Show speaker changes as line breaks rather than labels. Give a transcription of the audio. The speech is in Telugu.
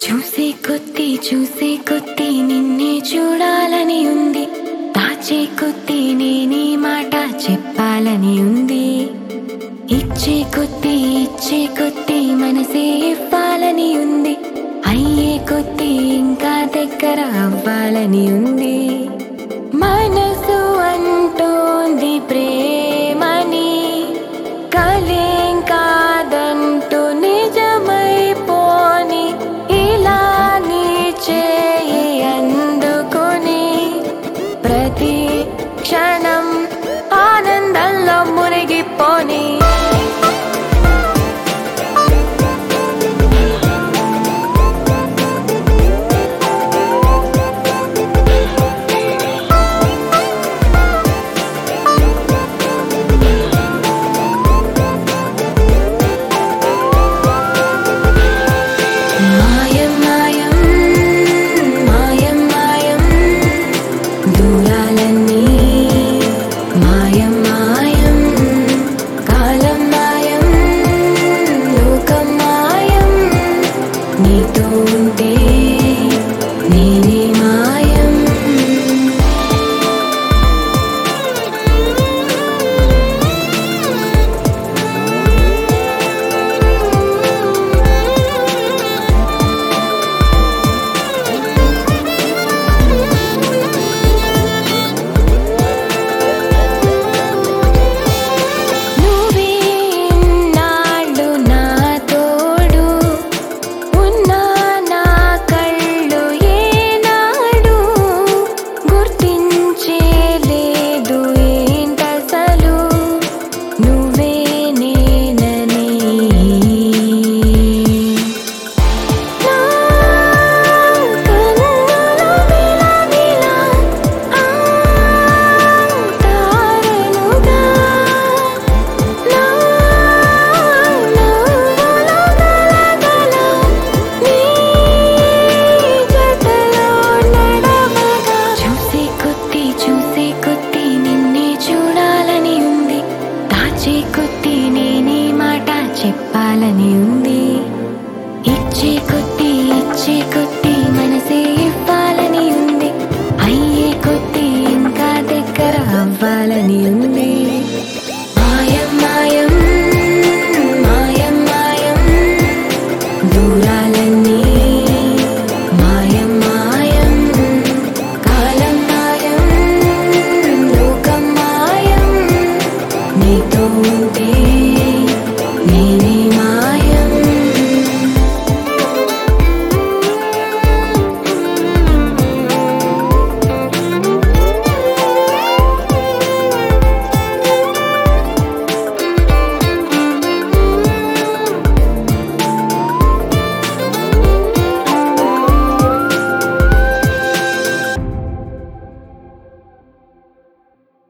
చూసే కొద్దీ చూసే కొద్దీ నిన్నే చూడాలని ఉంది దాచే కొద్దీ నేనే మాట చెప్పాలని ఉంది ఇచ్చే కొద్దీ ఇచ్చే కొద్దీ మనసే ఇవ్వాలని ఉంది అయ్యే కొద్దీ ఇంకా దగ్గర అవ్వాలని ఉంది మనసు అంటోంది ప్రేమని కలేం కాదంటూ నిజమైపోని ఇలా నీ చేయి అందుకొని ప్రతి క్షణం ఆనందంలో మునిగిపోని మాయం మాయం మాయం మాయం దూరాలన్నీ మాయం మాయం కాలం మాయం లోకం మాయం నీతో ఉంటే నేనే మాయం నువ్వే నాడు నా తోడు ఉన్నా నా కళ్ళు ఏనాడు గుర్తించే లేదు ఏంటసలు నువ్వే నేనని నా కన్నులు విలవిలా ఆ తారలుగా నా నవ్వుల గలగల నీ జతలో నడవగా చూసే కొద్దీ చూసే కొద్దీ నిన్నే చూడాలని ఉంది దాచే కొద్దీ నేనే మాట చెప్పాలని ఉంది